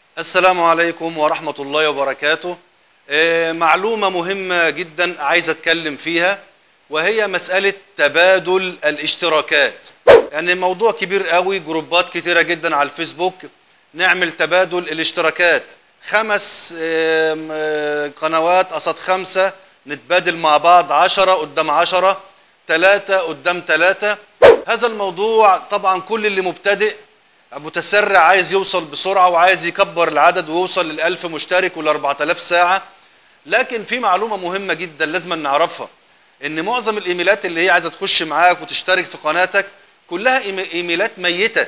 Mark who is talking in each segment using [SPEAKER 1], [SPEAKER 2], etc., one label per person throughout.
[SPEAKER 1] السلام عليكم ورحمة الله وبركاته آه، معلومة مهمة جدا عايز أتكلم فيها وهي مسألة تبادل الاشتراكات يعني موضوع كبير قوي جروبات كتيرة جدا على الفيسبوك نعمل تبادل الاشتراكات خمس آم، آه، قنوات قصاد خمسة نتبادل مع بعض عشرة قدام عشرة ثلاثة قدام ثلاثة هذا الموضوع طبعا كل اللي مبتدئ متسرع عايز يوصل بسرعة وعايز يكبر العدد ويوصل للألف مشترك والأربعة آلاف ساعة لكن في معلومة مهمة جدا لازم نعرفها إن معظم الإيميلات اللي هي عايزة تخش معاك وتشترك في قناتك كلها إيمي- إيميلات ميتة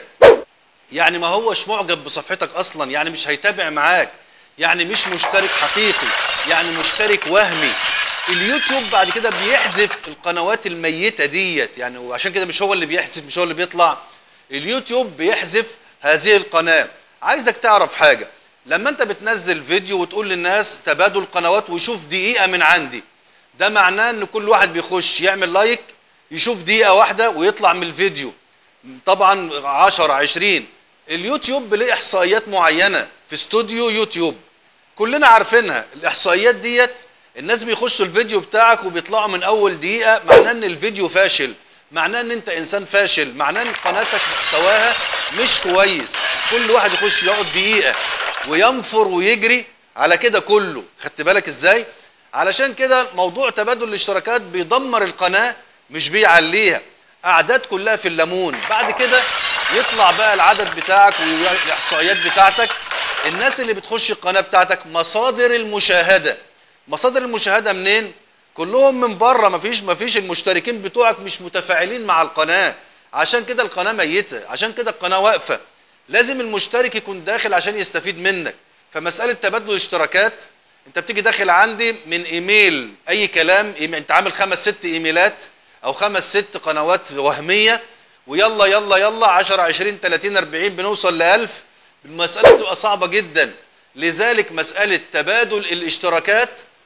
[SPEAKER 1] يعني ما هوش معجب بصفحتك أصلا يعني مش هيتابع معاك يعني مش مشترك حقيقي يعني مشترك وهمي اليوتيوب بعد كده بيحذف القنوات الميتة ديت يعني وعشان كده مش هو اللي بيحذف مش هو اللي بيطلع اليوتيوب بيحذف هذه القناة عايزك تعرف حاجة لما انت بتنزل فيديو وتقول للناس تبادل قنوات ويشوف دقيقة من عندي ده معناه ان كل واحد بيخش يعمل لايك يشوف دقيقة واحدة ويطلع من الفيديو طبعا 10 20 اليوتيوب ليه احصائيات معينة في استوديو يوتيوب كلنا عارفينها الاحصائيات ديت الناس بيخشوا الفيديو بتاعك وبيطلعوا من اول دقيقه معناه ان الفيديو فاشل معناه ان انت انسان فاشل معناه ان قناتك محتواها مش كويس كل واحد يخش يقعد دقيقه وينفر ويجري على كده كله خدت بالك ازاي علشان كده موضوع تبادل الاشتراكات بيدمر القناه مش بيعليها اعداد كلها في الليمون بعد كده يطلع بقى العدد بتاعك والاحصائيات بتاعتك الناس اللي بتخش القناه بتاعتك مصادر المشاهده مصادر المشاهده منين كلهم من بره مفيش مفيش المشتركين بتوعك مش متفاعلين مع القناه عشان كده القناه ميته عشان كده القناه واقفه لازم المشترك يكون داخل عشان يستفيد منك فمساله تبادل الاشتراكات انت بتيجي داخل عندي من ايميل اي كلام إيميل. انت عامل خمس ست ايميلات او خمس ست قنوات وهميه ويلا يلا يلا 10 20 30 40 بنوصل ل 1000 المساله بتبقى صعبه جدا لذلك مساله تبادل الاشتراكات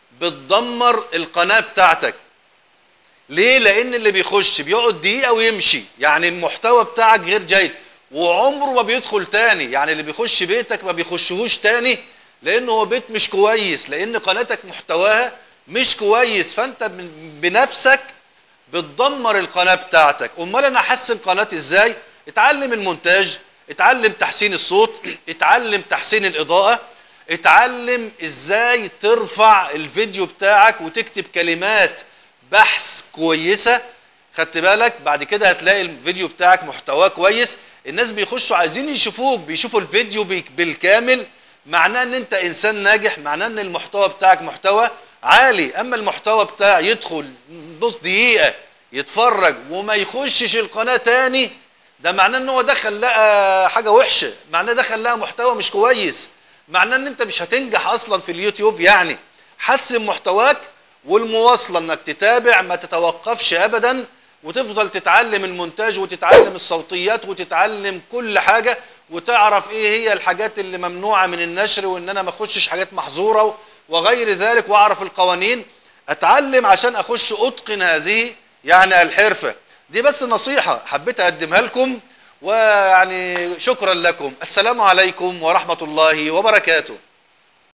[SPEAKER 1] بتدمر القناه بتاعتك ليه لان اللي بيخش بيقعد دقيقه ويمشي يعني المحتوى بتاعك غير جيد وعمره ما بيدخل تاني يعني اللي بيخش بيتك ما بيخشهوش تاني لانه هو بيت مش كويس لان قناتك محتواها مش كويس فانت من- بنفسك بتدمر القناه بتاعتك امال انا احسن قناتي ازاي اتعلم المونتاج اتعلم تحسين الصوت اتعلم تحسين الاضاءه اتعلم ازاي ترفع الفيديو بتاعك وتكتب كلمات بحث كويسه خدت بالك بعد كده هتلاقي الفيديو بتاعك محتواه كويس الناس بيخشوا عايزين يشوفوك بيشوفوا الفيديو بي- بالكامل معناه ان انت انسان ناجح معناه ان المحتوى بتاعك محتوى عالي اما المحتوى بتاع يدخل نص دقيقه يتفرج وما يخشش القناه تاني ده معناه ان هو دخل لقى حاجه وحشه معناه دخل لقى محتوى مش كويس معناه ان انت مش هتنجح اصلا في اليوتيوب يعني حسن محتواك والمواصله انك تتابع ما تتوقفش ابدا وتفضل تتعلم المونتاج وتتعلم الصوتيات وتتعلم كل حاجه وتعرف ايه هي الحاجات اللي ممنوعه من النشر وان انا ما اخشش حاجات محظوره وغير ذلك واعرف القوانين اتعلم عشان اخش اتقن هذه يعني الحرفه دي بس نصيحه حبيت اقدمها لكم ويعني شكرا لكم السلام عليكم ورحمه الله وبركاته